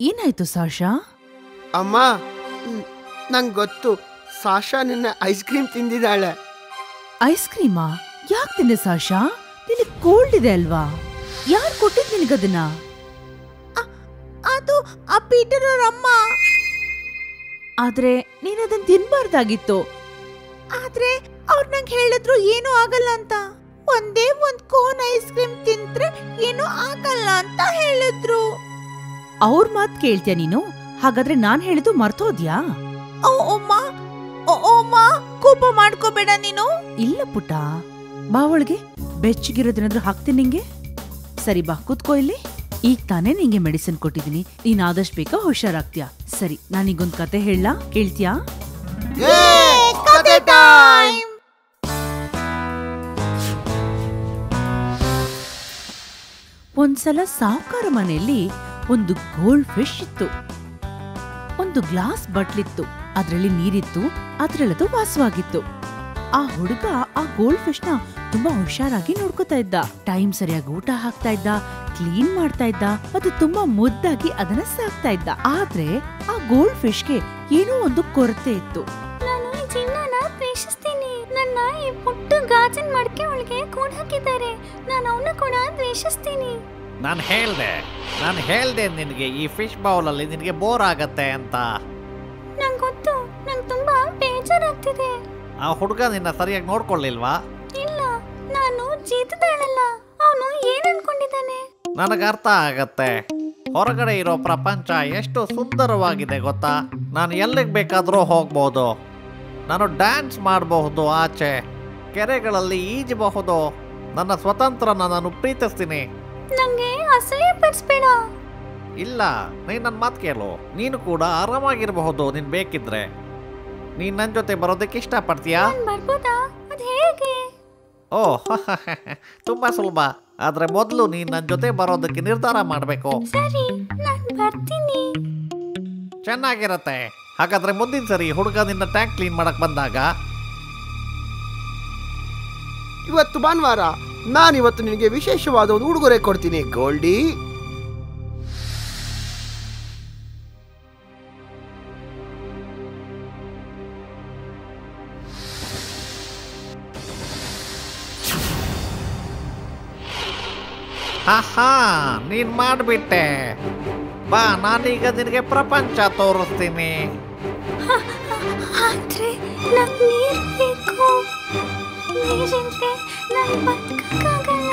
ಏನಾಯ್ತು ಸಾಶಾ ಅಮ್ಮ ನಂಗೆ ಗೊತ್ತು ಸಾಶಾ ನಿನ್ನ ಐಸ್ ಕ್ರೀಮ್ ತಿಂದಿದ್ದಾಳೆ ಐಸ್ ಕ್ರೀಮಾ ಯಾಕೆ ತಿಂದೆ ಸಾಶಾ ನಿನಗೆ ಕೋಲ್ಡ್ ಇದೆ ಅಲ್ವಾ ಯಾರು ಕೊಟ್ಟಿದ್ ನಿನಗದನ್ನ ಅದು ಆ ಪೀಟರ್ ಅವ್ರ ಅಮ್ಮ ಆದ್ರೆ ನೀನದನ್ ತಿನ್ಬಾರ್ದಾಗಿತ್ತು ಆದ್ರೆ ಅವ್ರು ನಂಗೆ ಹೇಳಿದ್ರು ಏನೂ ಆಗಲ್ಲ ಅಂತ ಒಂದೇ ಒಂದ್ ಕೋನ್ ಐಸ್ ಕ್ರೀಮ್ ತಿಂದ್ರೆ ಏನೂ ಆಗಲ್ಲ ಅಂತ ಹೇಳಿದ್ರು ಅವ್ರ ಮಾತ್ ಕೇಳ್ತೀಯ ನೀನು ಹಾಗಾದ್ರೆ ನಾನ್ ಹೇಳಿದ್ದು ಮರ್ತೋದ್ಯಾ ಓ ಅಮ್ಮ ಓ ಅಮ್ಮ ಕೋಪ ಮಾಡ್ಕೋಬೇಡ ನೀನು ಇಲ್ಲ ಪುಟ್ಟ ಬಾ ಒಳಗೆ ಬೆಚ್ಚಗಿರೋದೇನಾದ್ರೂ ಹಾಕ್ತೀನಿ ನಿಂಗೆ ಸರಿ ಬಾ ಕೂತ್ಕೋ ಇಲ್ಲಿ ಈಗ ತಾನೇ ನಿಂಗೆ ಮೆಡಿಸಿನ್ ಕೊಟ್ಟಿದ್ದೀನಿ ನೀನ್ ಆದಷ್ಟು ಬೇಗ ಹುಷಾರಾಗ್ತೀಯಾ ಸರಿ ನಾನೀಗೊಂದ್ ಕತೆ ಹೇಳಲಾ ಕೇಳ್ತೀಯಾ ಕತೆ ಟೈಮ್ ಒಂದ್ಸಲ ಸಾವುಕಾರ ಮನೆಯಲ್ಲಿ ಒಂದು ಗೋಲ್ಡ್ ಫಿಶ್ ಇತ್ತು ಒಂದು ಗ್ಲಾಸ್ ಬಟ್ಲಿತ್ತು ಅದ್ರಲ್ಲಿ ನೀರಿತ್ತು ಅದ್ರಲ್ಲದು ವಾಸವಾಗಿತ್ತು ಆ ಹುಡುಗ ಆ ಗೋಲ್ಡ್ ಫಿಶ್ ನ ತುಂಬಾ ಹುಷಾರಾಗಿ ನೋಡ್ಕೊತಾ ಇದ್ದ ಟೈಮ್ ಸರಿಯಾಗಿ ಊಟ ಹಾಕ್ತಾ ಇದ್ದ ಕ್ಲೀನ್ ಮಾಡ್ತಾ ಇದ್ದ ಮತ್ತು ತುಂಬಾ ಮುದ್ದಾಗಿ ಅದನ್ನ ಸಾಕ್ತಾ ಇದ್ದ ಆದ್ರೆ ಆ ಗೋಲ್ಡ್ ಫಿಶ್ಗೆ ಏನೋ ಒಂದು ಕೊರತೆ ಇತ್ತು ನಾನು ಈ ಚಿನ್ನನ ದ್ವೇಷಿಸ್ತೀನಿ ನನ್ನ ಈ ಪುಟ್ಟ ಗಾಜಿನ ಮಡಕೆ ಒಳಗೆ ಕೂಡ್ ಹಾಕಿದ್ದಾರೆ ನಾನು ಅವನ್ನ ಕೂಡ ದ್ವೇಷಿಸ್ತೀನಿ ನಾನು ಹೇಳ್ದೆ ನಾನು ಹೇಳ್ದೆ ನಿನಗೆ ಈ ಫಿಶ್ ಬೌಲಲ್ಲಿ ನಿನಗೆ ಬೋರ್ ಆಗತ್ತೆ ಅಂತ ನಂಗೆ ಗೊತ್ತು ನಂಗೆ ತುಂಬಾ ಬೇಜಾರಾಗ್ತಿದೆ ಆ ಹುಡುಗ ನಿನ್ನ ಸರಿಯಾಗಿ ನೋಡ್ಕೊಳ್ಳಿಲ್ವಾ ಇಲ್ಲ ನಾನು ಜೀತದಾಳಲ್ಲ ಅವನು ಏನ್ ಅನ್ಕೊಂಡಿದ್ದಾನೆ ನನಗೆ ಅರ್ಥ ಆಗತ್ತೆ ಹೊರಗಡೆ ಇರೋ ಪ್ರಪಂಚ ಎಷ್ಟು ಸುಂದರವಾಗಿದೆ ಗೊತ್ತಾ ನಾನು ಎಲ್ಲಿಗೆ ಬೇಕಾದರೂ ಹೋಗ್ಬೋದು ನಾನು ಡ್ಯಾನ್ಸ್ ಮಾಡಬಹುದು ಆಚೆ ಕೆರೆಗಳಲ್ಲಿ ಈಜಬಹುದು ನನ್ನ ಸ್ವತಂತ್ರನ ನಾನು ಪ್ರೀತಿಸ್ತೀನಿ ನಂಗೆ ಅಸಹ್ಯ ಪಡಿಸ್ಬೇಡ ಇಲ್ಲ ನೀನು ನನ್ನ ಮಾತು ಕೇಳು ನೀನು ಕೂಡ ಆರಾಮಾಗಿರಬಹುದು ನೀನು ಬೇಕಿದ್ರೆ ನೀನು ನನ್ನ ಜೊತೆ ಬರೋದಕ್ಕೆ ಇಷ್ಟಪಡ್ತೀಯಾ ನಾನ್ ಬರ್ಬೋದಾ ಅದ್ ಹೇಗೆ ಓ ತುಂಬ ಸುಲಭ ಆದರೆ ಮೊದಲು ನೀನು ನನ್ನ ಜೊತೆ ಬರೋದಕ್ಕೆ ನಿರ್ಧಾರ ಮಾಡಬೇಕು ಸರಿ ನಾನ್ ಬರ್ತೀನಿ ಚೆನ್ನಾಗಿರತ್ತೆ ಹಾಗಾದ್ರೆ ಮುಂದಿನ ಸರಿ ಹುಡುಗ ನಿನ್ನ ಟ್ಯಾಂಕ್ ಕ್ಲೀನ್ ಮಾಡಕ್ ಬಂದಾಗ ಇವತ್ತು ಭಾನುವಾರ ನಾನಿವತ್ತು ನಿನಗೆ ವಿಶೇಷವಾದ ಒಂದು ಉಡುಗೊರೆ ಕೊಡ್ತೀನಿ ಗೋಲ್ಡಿ ಹಾ ನೀನ್ ಮಾಡ್ಬಿಟ್ಟೆ ಬಾ ನಾನೀಗ ನಿನಗೆ ಪ್ರಪಂಚ ತೋರಿಸ್ತೀನಿ ಆದ್ರೆ ನಂಗ್ ನೀರ್ ಬೇಕು ನೀರಿಲ್ದೆ ನಾನ್ ಬದುಕಕ್ಕಾಗಲ್ಲ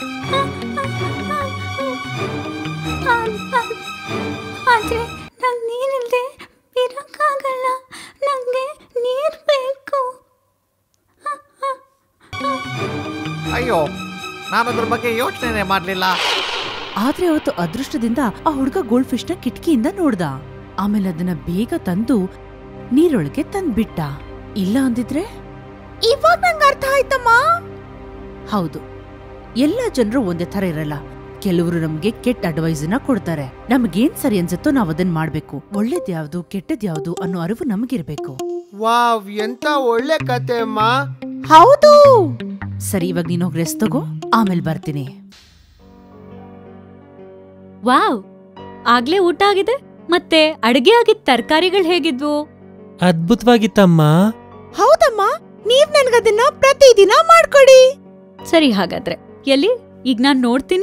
ಆದ್ರೆ ನಂಗ್ ನೀರಿಲ್ದೆ ಇರಕ್ಕಾಗಲ್ಲ ನಂಗೆ ನೀರ್ ಬೇಕು ಅಯ್ಯೋ ನಾನು ಅದ್ರ ಬಗ್ಗೆ ಯೋಚನೆ ಮಾಡಲಿಲ್ಲ ಆದ್ರೆ ಅವತ್ತು ಅದೃಷ್ಟದಿಂದ ಆ ಹುಡುಗ ಗೋಲ್ಡ್ ಫಿಶ್ ನ ಕಿಟಕಿಯಿಂದ ನೋಡ್ದ ಆಮೇಲೆ ಅದನ್ನ ಬೇಗ ತಂದು ನೀರೊಳಗೆ ತಂದ್ಬಿಟ್ಟ ಇಲ್ಲ ಅಂದಿದ್ರೆ ಇವಾಗ ನಂಗೆ ಅರ್ಥ ಆಯ್ತಮ್ಮ ಹೌದು ಎಲ್ಲ ಜನರು ಒಂದೇ ತರ ಇರಲ್ಲ ಕೆಲವರು ನಮ್ಗೆ ಕೆಟ್ಟ ಅಡ್ವೈಸ್ ನ ಕೊಡ್ತಾರೆ ನಮ್ಗೇನ್ ಸರಿ ಅನ್ಸುತ್ತೋ ನಾವ್ ಅದನ್ ಮಾಡ್ಬೇಕು ಒಳ್ಳೇದ್ ಯಾವ್ದು ಕೆಟ್ಟದ್ ಯಾವ್ದು ಅನ್ನೋ ಅರಿವು ನಮಗಿರ್ಬೇಕು ವಾವ್ ಎಂತ ಒಳ್ಳೆ ಕತೆ ಅಮ್ಮ ಹೌದು ಸರಿ ಇವಾಗ ನೀನ್ ಹೋಗಿ ರೆಸ್ಟ್ ತಗೋ ಆಮೇಲೆ ಬರ್ತೀನಿ ವಾವ್ ಆಗ್ಲೇ ಊಟ ಆಗಿದೆ ಮತ್ತೆ ಅಡ್ಗೆ ಆಗಿದ್ ತರಕಾರಿಗಳು ಹೇಗಿದ್ವು ಅದ್ಭುತವಾಗಿತ್ತಮ್ಮ ಹೌದಮ್ಮ ನೀವ್ ನನ್ಗದನ್ನ ಪ್ರತಿದಿನ ಮಾಡ್ಕೊಡಿ ಸರಿ ಹಾಗಾದ್ರೆ ಎಲ್ಲಿ ಈಗ ನಾನ್ ನೋಡ್ತೀನಿ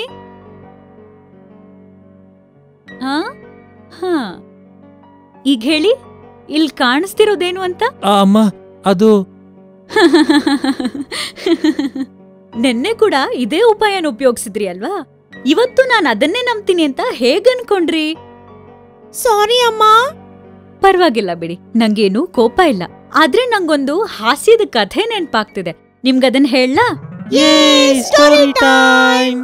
ಹಾ ಹಾ ಈಗ ಹೇಳಿ ಇಲ್ಲಿ ಕಾಣಿಸ್ತಿರೋದೇನು ಅಂತ ಆ, ಅಮ್ಮ ಅದು ನೆನ್ನೆ ಕೂಡ ಇದೇ ಉಪಾಯನ ಉಪಯೋಗಿಸಿದ್ರಿ ಅಲ್ವಾ ಇವತ್ತು ನಾನು ಅದನ್ನೇ ನಂಬ್ತೀನಿ ಅಂತ ಹೇಗನ್ಕೊಂಡ್ರಿ ಸಾರಿ ಅಮ್ಮ ಪರವಾಗಿಲ್ಲ ಬಿಡಿ ನಂಗೇನು ಕೋಪ ಇಲ್ಲ ಆದ್ರೆ ನಂಗೊಂದು ಹಾಸ್ಯದ ಕಥೆ ನೆನ್ಪಾಗ್ತಿದೆ ನಿಮ್ಗದನ್ ಹೇಳಲಾ ಸ್ಟೋರಿ ಟೈಮ್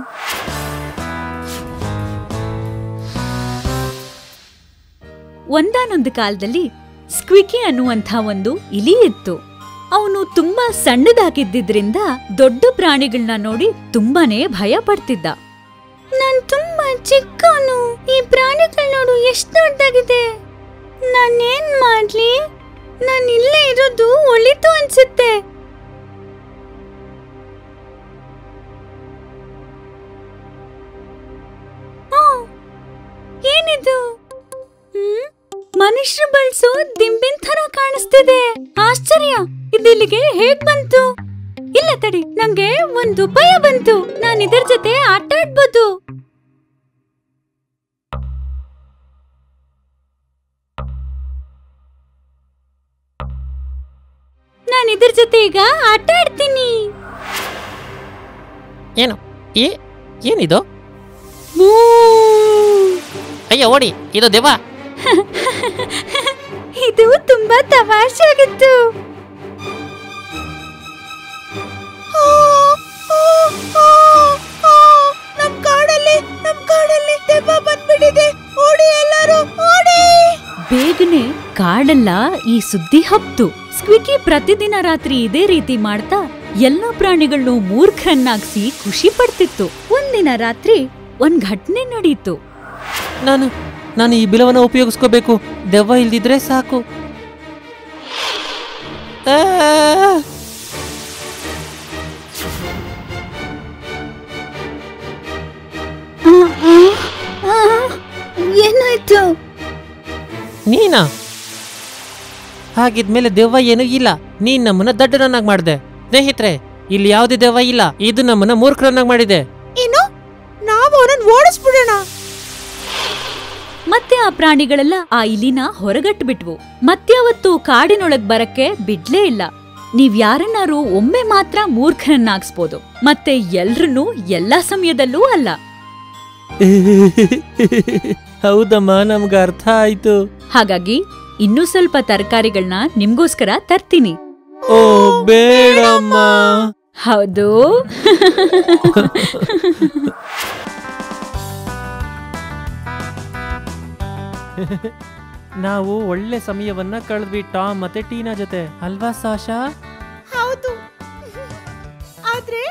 ಒಂದಾನೊಂದು ಕಾಲದಲ್ಲಿ ಸ್ಕ್ವಿಕಿ ಅನ್ನುವಂಥ ಒಂದು ಇಲಿ ಇತ್ತು ಅವನು ತುಂಬಾ ಸಣ್ಣದಾಗಿದ್ದಿದ್ರಿಂದ ದೊಡ್ಡ ಪ್ರಾಣಿಗಳನ್ನ ನೋಡಿ ತುಂಬಾನೇ ಭಯ ಪಡ್ತಿದ್ದ ನಾನ್ ತುಂಬಾ ಚಿಕ್ಕವನು ಈ ಪ್ರಾಣಿಗಳು ನೋಡು ಎಷ್ಟು ದೊಡ್ಡದಾಗಿದೆ ನಾನೇನ್ ಮಾಡ್ಲಿ ನಾನ್ ಇಲ್ಲೇ ಇರೋದು ಒಳಿತು ಅನ್ಸುತ್ತೆ ಆ, ಏನಿದು ಮನುಷ್ಯರು ಬಳಸೋ ದಿಂಬಿನ ತರ ಕಾಣಿಸ್ತಿದೆ ಆಶ್ಚರ್ಯ ಇದಿಲ್ಲಿಗೆ ಹೇಗ್ ಬಂತು ಇಲ್ಲ ತಡಿ ನಂಗೆ ಒಂದು ಉಪಾಯ ಬಂತು ನಾನು ಇದರ ಜೊತೆ ಆಟ ಆಡ್ಬೋದು ನಾನು ಇದ್ರ ಜೊತೆ ಈಗ ಆಟ ಆಡ್ತೀನಿ ಏನು ಏ ಏನಿದು ಅಯ್ಯೋ ಓಡಿ ಇದು ದೆವ್ವ ಇದು ತುಂಬಾ ತಮಾಷೆ ಆಗಿತ್ತು ನಮ್ ಕಾಡಲ್ಲಿ ನಮ್ ಕಾಡಲ್ಲಿ ದೆವ್ವ ಬಂದ್ಬಿಟ್ಟಿದೆ ಓಡಿ ಎಲ್ಲರೂ ಓಡಿ ಬೇಗನೆ ಕಾಡೆಲ್ಲ ಈ ಸುದ್ದಿ ಹಬ್ತು ಸ್ಕ್ವಿಕಿ ಪ್ರತಿದಿನ ರಾತ್ರಿ ಇದೇ ರೀತಿ ಮಾಡ್ತಾ ಎಲ್ಲ ಪ್ರಾಣಿಗಳನ್ನು ಮೂರ್ಖರನ್ನಾಗ್ಸಿ ಖುಷಿ ಪಡ್ತಿತ್ತು ಒಂದಿನ ರಾತ್ರಿ ಒಂದ್ ಘಟನೆ ನಡೀತು ನಾನು ನಾನು ಈ ಬಿಲವನ್ನ ಉಪಯೋಗಿಸ್ಕೋಬೇಕು ದೆವ್ವ ಇಲ್ದಿದ್ರೆ ಸಾಕು ಆ! ಏನಾಯ್ತು ನೀನಾ ಹಾಗಿದ್ಮೇಲೆ ದೆವ್ವ ಏನೂ ಇಲ್ಲ ನೀನ್ ನಮ್ಮನ್ನ ದಡ್ಡರನ್ನಾಗಿ ಮಾಡ್ದೆ ಸ್ನೇಹಿತರೆ ಇಲ್ಲಿ ಯಾವುದೇ ದೆವ್ವ ಇಲ್ಲ ಇದು ನಮ್ಮನ್ನ ಮೂರ್ಖರನ್ನಾಗಿ ಮಾಡಿದೆ ಏನು ನಾವು ಅವನನ್ನ ಓಡಿಸ್ಬಿಡೋಣ ಮತ್ತೆ ಆ ಪ್ರಾಣಿಗಳೆಲ್ಲ ಆ ಇಲಿನ ಹೊರಗಟ್ಬಿಟ್ವು ಮತ್ಯಾವತ್ತು ಕಾಡಿನೊಳಗ್ ಬರಕ್ಕೆ ಬಿಡ್ಲೇ ಇಲ್ಲ ನೀವ್ ಯಾರನ್ನಾರು ಒಮ್ಮೆ ಮಾತ್ರ ಮೂರ್ಖರನ್ನಾಗ್ಸ್ಬೋದು ಮತ್ತೆ ಎಲ್ರನ್ನೂ ಎಲ್ಲಾ ಸಮಯದಲ್ಲೂ ಅಲ್ಲ ಹೌದಮ್ಮ ನಮ್ಗೆ ಅರ್ಥ ಆಯ್ತು ಹಾಗಾಗಿ ಇನ್ನೂ ಸ್ವಲ್ಪ ತರಕಾರಿಗಳನ್ನ ನಿಮ್ಗೋಸ್ಕರ ತರ್ತೀನಿ ಓ ಬೇಡಮ್ಮ ಹೌದು ನಾವು ಒಳ್ಳೆ ಸಮಯವನ್ನ ಕಳೆದ್ವಿ ಟಾಮ್ ಮತ್ತೆ ಟೀನಾ ಜೊತೆ ಅಲ್ವಾ ಸಾಶಾ ಹೌದು ಆದ್ರೆ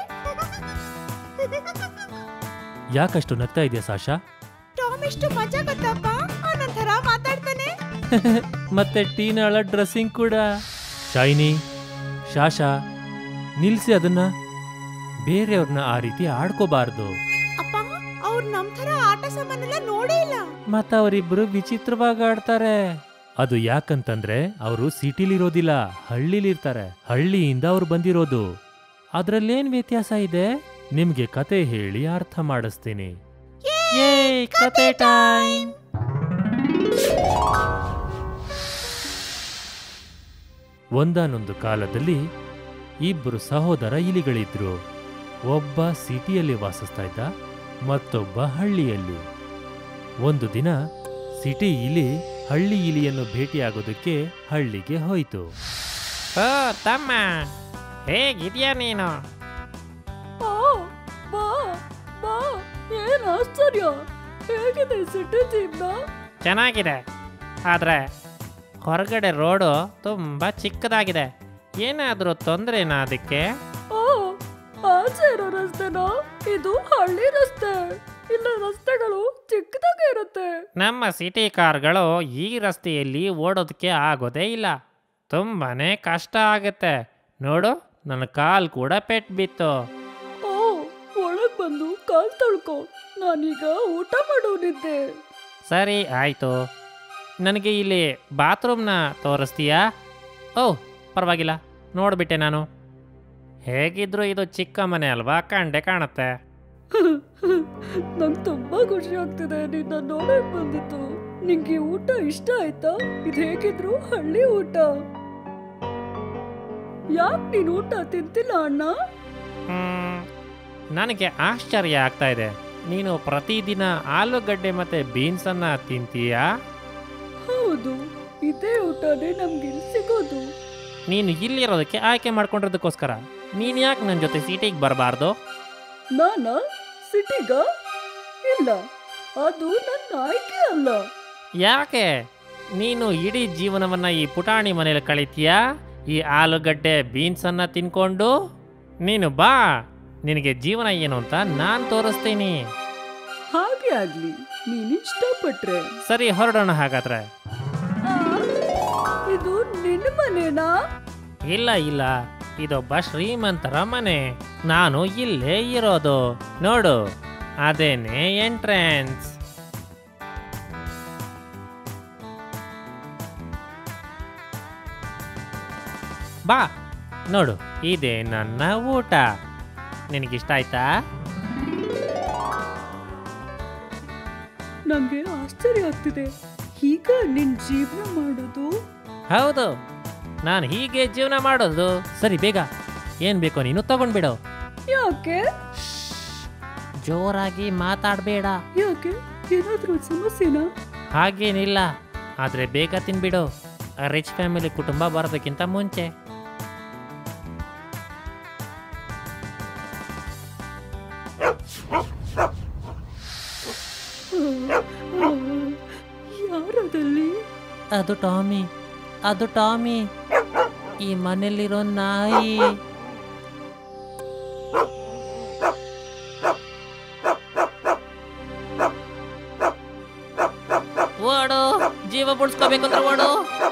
ಯಾಕಷ್ಟು ನಗ್ತಾ ಇದೆಯಾ ಸಾಶಾ ಟಾಮ್ ಎಷ್ಟು ಮಜಾ ಗೊತ್ತಪ್ಪ ಅವನೊಂಥರ ಮಾತಾಡ್ತಾನೆ ಮತ್ತೆ ಟೀನಾಳ ಡ್ರೆಸ್ಸಿಂಗ್ ಕೂಡ ಶೈನಿ ಶಾಶಾ ನಿಲ್ಸಿ ಅದನ್ನ ಬೇರೆಯವ್ರನ್ನ ಆ ರೀತಿ ಆಡ್ಕೋಬಾರ್ದು ಅಪ್ಪ ಅವ್ರು ನಮ್ ತರ ಆಟ ಸಾಮಾನೆಲ್ಲ ನೋಡೇ ಇಲ್ಲ ಮತ್ತ ಅವರಿಬ್ರು ವಿಚಿತ್ರವಾಗಿ ಆಡ್ತಾರೆ ಅದು ಯಾಕಂತಂದ್ರೆ ಅವರು ಸಿಟಿಲಿರೋದಿಲ್ಲ ಹಳ್ಳಿಲಿರ್ತಾರೆ ಹಳ್ಳಿಯಿಂದ ಅವ್ರು ಬಂದಿರೋದು ಅದ್ರಲ್ಲೇನ್ ವ್ಯತ್ಯಾಸ ಇದೆ ನಿಮ್ಗೆ ಕತೆ ಹೇಳಿ ಅರ್ಥ ಮಾಡಿಸ್ತೀನಿ ಯೇ ಕತೆ ಟೈಮ್ ಒಂದಾನೊಂದು ಕಾಲದಲ್ಲಿ ಇಬ್ಬರು ಸಹೋದರ ಇಲಿಗಳಿದ್ರು ಒಬ್ಬ ಸಿಟಿಯಲ್ಲಿ ವಾಸಿಸ್ತಾ ಇದ್ದ ಮತ್ತೊಬ್ಬ ಹಳ್ಳಿಯಲ್ಲಿ ಒಂದು ದಿನ ಸಿಟಿ ಇಲಿ ಹಳ್ಳಿ ಇಲಿಯನ್ನು ಭೇಟಿಯಾಗೋದಕ್ಕೆ ಹಳ್ಳಿಗೆ ಹೋಯಿತು ಓ ತಮ್ಮ ಹೇಗಿದ್ಯಾ ನೀನು ಏನ್ ಆಶ್ಚರ್ಯ ಹೇಗಿದೆ ಸಿಟಿ ಜೀವನ ಚೆನ್ನಾಗಿದೆ ಆದರೆ ಹೊರಗಡೆ ರೋಡು ತುಂಬ ಚಿಕ್ಕದಾಗಿದೆ ಏನಾದರೂ ತೊಂದರೆನಾ ಅದಕ್ಕೆ ಓ ಆಚೆ ಇರೋ ರಸ್ತೆನಾ ಇದು ಹಳ್ಳಿ ರಸ್ತೆ ಇಲ್ಲ ರಸ್ತೆಗಳು ಚಿಕ್ಕದಾಗೆ ಇರುತ್ತೆ ನಮ್ಮ ಸಿಟಿ ಕಾರ್ಗಳು ಈ ರಸ್ತೆಯಲ್ಲಿ ಓಡೋದಕ್ಕೆ ಆಗೋದೇ ಇಲ್ಲ ತುಂಬಾನೇ ಕಷ್ಟ ಆಗುತ್ತೆ ನೋಡು ನನ್ನ ಕಾಲ್ ಕೂಡ ಪೆಟ್ ಬಿತ್ತು ಓ ಒಳಗ್ ಬಂದು ಕಾಲ್ ತೊಳ್ಕೊ ನಾನೀಗ ಊಟ ಮಾಡೋನಿದ್ದೆ ಸರಿ ಆಯಿತು ನನಗೆ ಇಲ್ಲಿ ಬಾತ್ರೂಮ್ನ ತೋರಿಸ್ತೀಯಾ ಓ ಪರವಾಗಿಲ್ಲ ನೋಡ್ಬಿಟ್ಟೆ ನಾನು ಹೇಗಿದ್ರು ಇದು ಚಿಕ್ಕ ಮನೆ ಅಲ್ವಾ ಕಂಡೆ ಕಾಣುತ್ತೆ ನಂಗೆ ತುಂಬಾ ಖುಷಿ ಆಗ್ತಿದೆ ನಿನ್ನ ನೋಡಕ್ ಬಂದಿತ್ತು ನಿಂಗೆ ಈ ಊಟ ಇಷ್ಟ ಆಯ್ತಾ ಇದು ಹೇಗಿದ್ರು ಹಳ್ಳಿ ಊಟ ಯಾಕ್ ನೀನ್ ಊಟ ತಿಂತಿಲ್ಲ ಅಣ್ಣ ಹ್ಮ್, ನನಗೆ ಆಶ್ಚರ್ಯ ಆಗ್ತಾ ಇದೆ ನೀನು ಪ್ರತಿದಿನ ಆಲೂಗಡ್ಡೆ ಮತ್ತೆ ಬೀನ್ಸನ್ನ ತಿಂತೀಯಾ ಹೌದು ಇದೇ ಊಟನೇ ನಮ್ಗೆ ಇಲ್ಲಿ ಸಿಗೋದು ನೀನು ಇಲ್ಲಿರೋದಕ್ಕೆ ಆಯ್ಕೆ ಮಾಡ್ಕೊಂಡಿರೋದಕ್ಕೋಸ್ಕರ ನೀನು ಯಾಕೆ ನನ್ನ ಜೊತೆ ಸಿಟಿಗೆ ಬರಬಾರ್ದು ನಾನ ಸಿಟಿಗ ಇಲ್ಲ ಅದು ನನ್ನ ಆಯ್ಕೆ ಅಲ್ಲ ಯಾಕೆ ನೀನು ಇಡೀ ಜೀವನವನ್ನ ಈ ಪುಟಾಣಿ ಮನೇಲಿ ಕಳಿತೀಯಾ ಈ ಆಲೂಗಡ್ಡೆ ಬೀನ್ಸನ್ನ ತಿನ್ಕೊಂಡು ನೀನು ಬಾ ನಿನಗೆ ಜೀವನ ಏನು ಅಂತ ನಾನು ತೋರಿಸ್ತೀನಿ ಹಾಗೆ ಆಗ್ಲಿ ನೀನ್ ಇಷ್ಟಪಟ್ರೆ ಸರಿ ಹೊರಡೋಣ ಹಾಗಾದ್ರೆ ಆ, ಇದು ನಿನ್ನ ಮನೆನಾ ಇಲ್ಲ ಇಲ್ಲ ಇದೊಬ್ಬ ಶ್ರೀಮಂತರ ಮನೆ ನಾನು ಇಲ್ಲೇ ಇರೋದು ನೋಡು ಅದೇನೆ ಎಂಟ್ರೆನ್ಸ್ ಬಾ ನೋಡು ಇದೇ ನನ್ನ ಊಟ ನಿನಗಿಷ್ಟ ಆಯ್ತಾ ನಂಗೆ ಆಶ್ಚರ್ಯ ಆಗ್ತಿದೆ ಈಗ ನಿನ್ ಜೀವನ ಮಾಡೋದು ಹೌದು ನಾನು ಹೀಗೆ ಜೀವನ ಮಾಡೋದು ಸರಿ ಬೇಗ ಏನು ಬೇಕೋ ನೀನು ತಗೊಂಡ್ಬಿಡು ಯಾಕೆ ಜೋರಾಗಿ ಮಾತಾಡಬೇಡ ಯಾಕೆ ಏನಾದ್ರೂ ಸಮಸ್ಯೆನಾ ಹಾಗೇನಿಲ್ಲ ಆದರೆ ಬೇಗ ತಿನ್ಬಿಡು ರಿಚ್ ಫ್ಯಾಮಿಲಿ ಕುಟುಂಬ ಬರೋದಕ್ಕಿಂತ ಮುಂಚೆ ಯಾರದಲ್ಲಿ ಅದು ಟಾಮಿ ಅದು ಟಾಮಿ ಈ ಮನೆಯಲ್ಲಿರೋ ನಾಯಿ ಓಡು ಜೀವ ಬಿಡಿಸ್ಕೋಬೇಕಂದ್ರೆ ಓಡು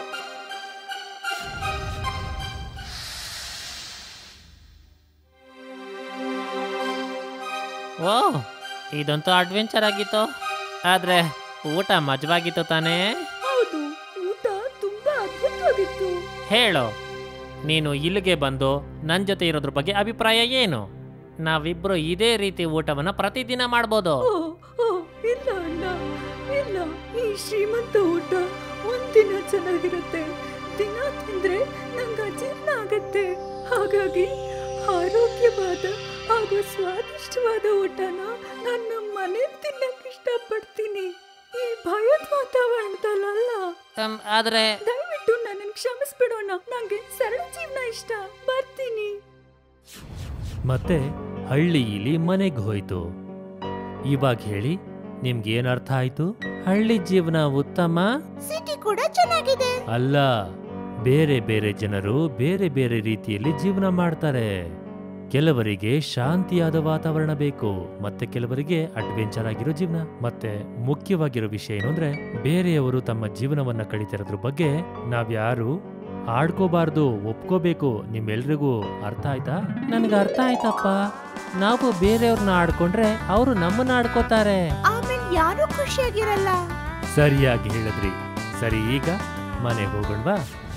ಓ ಇದಂತೂ ಅಡ್ವೆಂಚರ್ ಆಗಿತ್ತು ಆದ್ರೆ ಊಟ ಮಜವಾಗಿತ್ತು ತಾನೇ ಹೌದು ಊಟ ತುಂಬಾ ಅದ್ಭುತವಾಗಿತ್ತು ಹೇಳು ನೀನು ಇಲ್ಲಿಗೆ ಬಂದು ನನ್ನ ಜೊತೆ ಇರೋದ್ರ ಬಗ್ಗೆ ಅಭಿಪ್ರಾಯ ಏನು ನಾವಿಬ್ರು ಇದೇ ರೀತಿ ಊಟವನ್ನ ಪ್ರತಿದಿನ ಮಾಡ್ಬೋದು ಓ ಓ ಇಲ್ಲ ಅಣ್ಣ ಇಲ್ಲ ಈ ಶ್ರೀಮಂತ ಊಟ ಒಂದಿನ ಚೆನ್ನಾಗಿರುತ್ತೆ ದಿನ ತಿಂದ್ರೆ ನಂಗೆ ಅಜೀರ್ಣ ಆಗತ್ತೆ ಹಾಗಾಗಿ ಆರೋಗ್ಯವಾದ ಹಾಗೂ ಸ್ವಾದಿಷ್ಟವಾದ ಊಟನ ನಾನು ನಮ್ಮ ಮನೇಲಿ ತಿನ್ನಕ್ ಇಷ್ಟಪಡ್ತೀನಿ ಈ ಭಯದ ವಾತಾವರಣದಲ್ಲ ಅಮ್, ಆದ್ರೆ ದಯವಿಟ್ಟು ನನ್ನನ್ನು ಕ್ಷಮಿಸ್ಬಿಡೋಣ ನಂಗೆ ಸರಳ ಜೀವನ ಇಷ್ಟ ಬರ್ತೀನಿ ಮತ್ತೆ ಹಳ್ಳಿಯಲ್ಲಿ ಮನೆಗೆ ಹೋಯ್ತು ಇವಾಗ ಹೇಳಿ ನಿಮ್ಗೇನ್ ಅರ್ಥ ಆಯ್ತು ಹಳ್ಳಿ ಜೀವನ ಉತ್ತಮ ಸಿಟಿ ಕೂಡ ಚೆನ್ನಾಗಿದೆ ಅಲ್ಲ ಬೇರೆ ಬೇರೆ ಜನರು ಬೇರೆ ಬೇರೆ ರೀತಿಯಲ್ಲಿ ಜೀವನ ಮಾಡ್ತಾರೆ ಕೆಲವರಿಗೆ ಶಾಂತಿಯಾದ ವಾತಾವರಣ ಬೇಕು ಮತ್ತೆ ಕೆಲವರಿಗೆ ಅಡ್ವೆಂಚರ್ ಆಗಿರೋ ಜೀವನ ಮತ್ತೆ ಮುಖ್ಯವಾಗಿರೋ ವಿಷಯ ಏನು ಅಂದ್ರೆ ಬೇರೆಯವರು ತಮ್ಮ ಜೀವನವನ್ನ ಕಳೀತಿರೋದ್ರ ಬಗ್ಗೆ ನಾವ್ಯಾರು ಆಡ್ಕೋಬಾರ್ದು ಒಪ್ಕೋಬೇಕು ನಿಮ್ಮೆಲ್ರಿಗೂ ಅರ್ಥ ಆಯ್ತಾ ನನ್ಗೆ ಅರ್ಥ ಆಯ್ತಪ್ಪ ನಾವು ಬೇರೆಯವ್ರನ್ನ ಆಡ್ಕೊಂಡ್ರೆ ಅವರು ನಮ್ಮನ್ನ ಆಡ್ಕೋತಾರೆ ಆಮೇಲೆ ಯಾರು ಖುಷಿಯಾಗಿರಲ್ಲ ಸರಿಯಾಗಿ ಹೇಳಿದ್ರಿ ಸರಿ ಈಗ ಮನೆಗೆ ಹೋಗೋಣವಾ